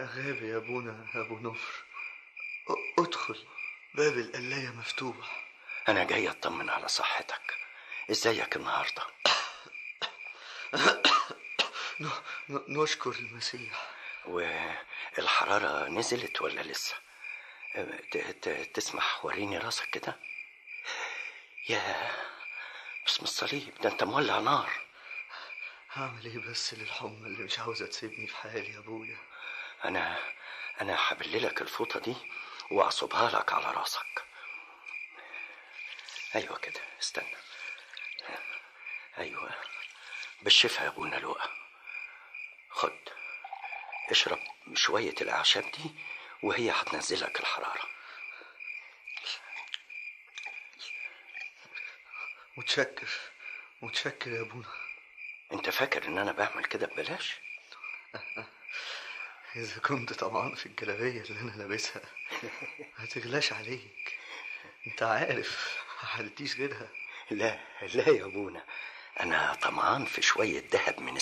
غابي يا ابونا ابو نفر أ- ادخل باب القلاية مفتوح انا جاي اطمن على صحتك ازيك النهارده ن- ن- نشكر المسيح والحراره نزلت ولا لسه ت- ت- تسمح وريني راسك كده يا باسم الصليب ده انت مولع نار هعمل ايه بس للحمى اللي مش عاوزة تسيبني في حالي يا ابويا انا انا هبللك الفوطه دي واعصبها لك على راسك ايوه كده استنى ايوه بالشفا يا ابونا لؤى خد اشرب شويه الاعشاب دي وهي هتنزلك الحراره متشكر متشكر يا ابونا انت فاكر ان انا بعمل كده ببلاش اذا كنت طبعا في الجلابية اللي انا لابسها هتغلاش عليك انت عارف محلتيش غيرها لا لا يا ابونا انا طمعان في شويه ذهب من